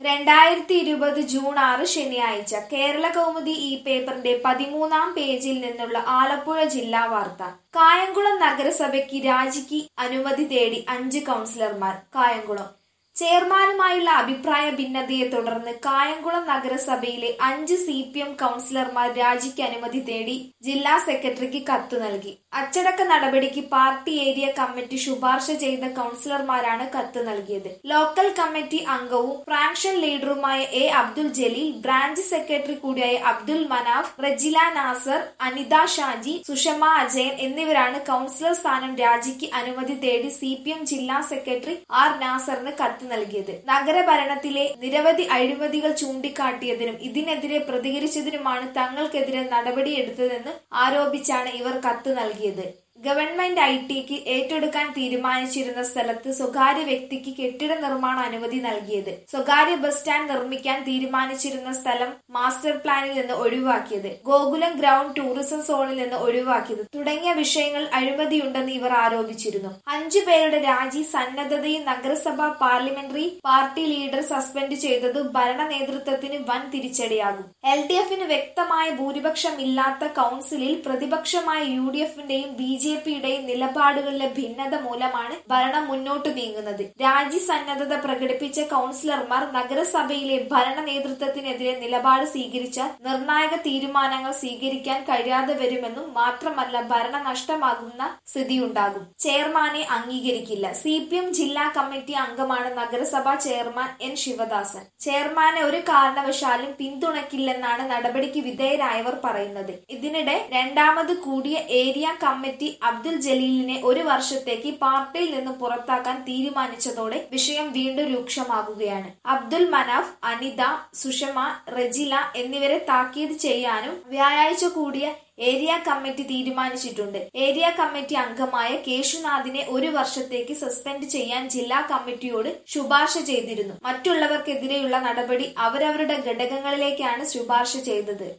രണ്ടായിരത്തി ഇരുപത് ജൂൺ ആറ് ശനിയാഴ്ച കേരള കൗമുദി ഈ പേപ്പറിന്റെ പതിമൂന്നാം പേജിൽ നിന്നുള്ള ആലപ്പുഴ ജില്ലാ വാർത്ത കായംകുളം നഗരസഭയ്ക്ക് രാജിക്ക് അനുമതി തേടി അഞ്ച് കൗൺസിലർമാർ കായംകുളം ചെയർമാനുമായുള്ള അഭിപ്രായ ഭിന്നതയെ തുടർന്ന് കായംകുളം നഗരസഭയിലെ അഞ്ച് സി പി എം കൗൺസിലർമാർ രാജിക്ക് അനുമതി തേടി ജില്ലാ സെക്രട്ടറിക്ക് കത്ത് നൽകി അച്ചടക്ക നടപടിക്ക് പാർട്ടി ഏരിയ കമ്മിറ്റി ശുപാർശ ചെയ്ത കൗൺസിലർമാരാണ് കത്ത് നൽകിയത് ലോക്കൽ കമ്മിറ്റി അംഗവും ഫ്രാക്ഷൻ ലീഡറുമായ A Abdul Jaleel branch secretary കൂടിയായ അബ്ദുൽ മനാഫ് റജില നാസർ അനിത ഷാജി സുഷമ അജയൻ എന്നിവരാണ് കൗൺസിലർ സ്ഥാനം രാജിക്ക് അനുമതി തേടി സി പി എം ജില്ലാ സെക്രട്ടറി ആർ നാസറിന് കത്ത് നൽകിയത് നഗരഭരണത്തിലെ നിരവധി അഴിമതികൾ ചൂണ്ടിക്കാട്ടിയതിനും ഇതിനെതിരെ പ്രതികരിച്ചതിനുമാണ് തങ്ങൾക്കെതിരെ നടപടിയെടുത്തതെന്ന് ആരോപിച്ചാണ് ഇവർ കത്ത് നൽകിയത് ഗവൺമെന്റ് ഐ ടിക്ക് ഏറ്റെടുക്കാൻ തീരുമാനിച്ചിരുന്ന സ്ഥലത്ത് സ്വകാര്യ വ്യക്തിക്ക് കെട്ടിട നിർമ്മാണ അനുമതി നൽകിയത് സ്വകാര്യ ബസ് സ്റ്റാൻഡ് നിർമ്മിക്കാൻ തീരുമാനിച്ചിരുന്ന സ്ഥലം മാസ്റ്റർ പ്ലാനിൽ നിന്ന് ഒഴിവാക്കിയത് ഗോകുലം ഗ്രൗണ്ട് ടൂറിസം സോണിൽ നിന്ന് ഒഴിവാക്കിയത് തുടങ്ങിയ വിഷയങ്ങൾ അഴിമതിയുണ്ടെന്ന് ഇവർ ആരോപിച്ചിരുന്നു അഞ്ചു പേരുടെ രാജി സന്നദ്ധതയും നഗരസഭ പാർലമെന്ററി പാർട്ടി ലീഡർ സസ്പെൻഡ് ചെയ്തത് ഭരണ നേതൃത്വത്തിന് വൻ തിരിച്ചടിയാകും എൽ ഡി എഫിന് വ്യക്തമായ ഭൂരിപക്ഷമില്ലാത്ത കൗൺസിലിൽ പ്രതിപക്ഷമായ യു ഡി എഫിന്റെയും ബി ജെ പിയുടെയും നിലപാടുകളിലെ ഭിന്നത മൂലമാണ് ഭരണം മുന്നോട്ട് നീങ്ങുന്നത് രാജി സന്നദ്ധത പ്രകടിപ്പിച്ച കൗൺസിലർമാർ നഗരസഭയിലെ ഭരണ നേതൃത്വത്തിനെതിരെ നിലപാട് സ്വീകരിച്ചാൽ നിർണായക തീരുമാനങ്ങൾ സ്വീകരിക്കാൻ കഴിയാതെ വരുമെന്നും മാത്രമല്ല ഭരണം നഷ്ടമാകുന്ന സ്ഥിതിയുണ്ടാകും ചെയർമാനെ അംഗീകരിക്കില്ല സി പി എം ജില്ലാ കമ്മിറ്റി അംഗമാണ് നഗരസഭാ ചെയർമാൻ എൻ ശിവദാസൻ ചെയർമാനെ ഒരു കാരണവശാലും പിന്തുണയ്ക്കില്ലെന്നാണ് നടപടിക്ക് വിധേയരായവർ പറയുന്നത് ഇതിനിടെ രണ്ടാമത് കൂടിയ ഏരിയ കമ്മിറ്റി അബ്ദുൽ ജലീലിനെ ഒരു വർഷത്തേക്ക് പാർട്ടിയിൽ നിന്ന് പുറത്താക്കാൻ തീരുമാനിച്ചതോടെ വിഷയം വീണ്ടും രൂക്ഷമാകുകയാണ് അബ്ദുൽ മനാഫ് അനിത സുഷമ റജില എന്നിവരെ താക്കീത് ചെയ്യാനും വ്യാഴാഴ്ച കൂടിയ ഏരിയ കമ്മിറ്റി തീരുമാനിച്ചിട്ടുണ്ട് ഏരിയ കമ്മിറ്റി അംഗമായ കേശുനാഥിനെ ഒരു വർഷത്തേക്ക് സസ്പെൻഡ് ചെയ്യാൻ ജില്ലാ കമ്മിറ്റിയോട് ശുപാർശ ചെയ്തിരുന്നു മറ്റുള്ളവർക്കെതിരെയുള്ള നടപടി അവരവരുടെ ഘടകങ്ങളിലേക്കാണ് ശുപാർശ ചെയ്തത്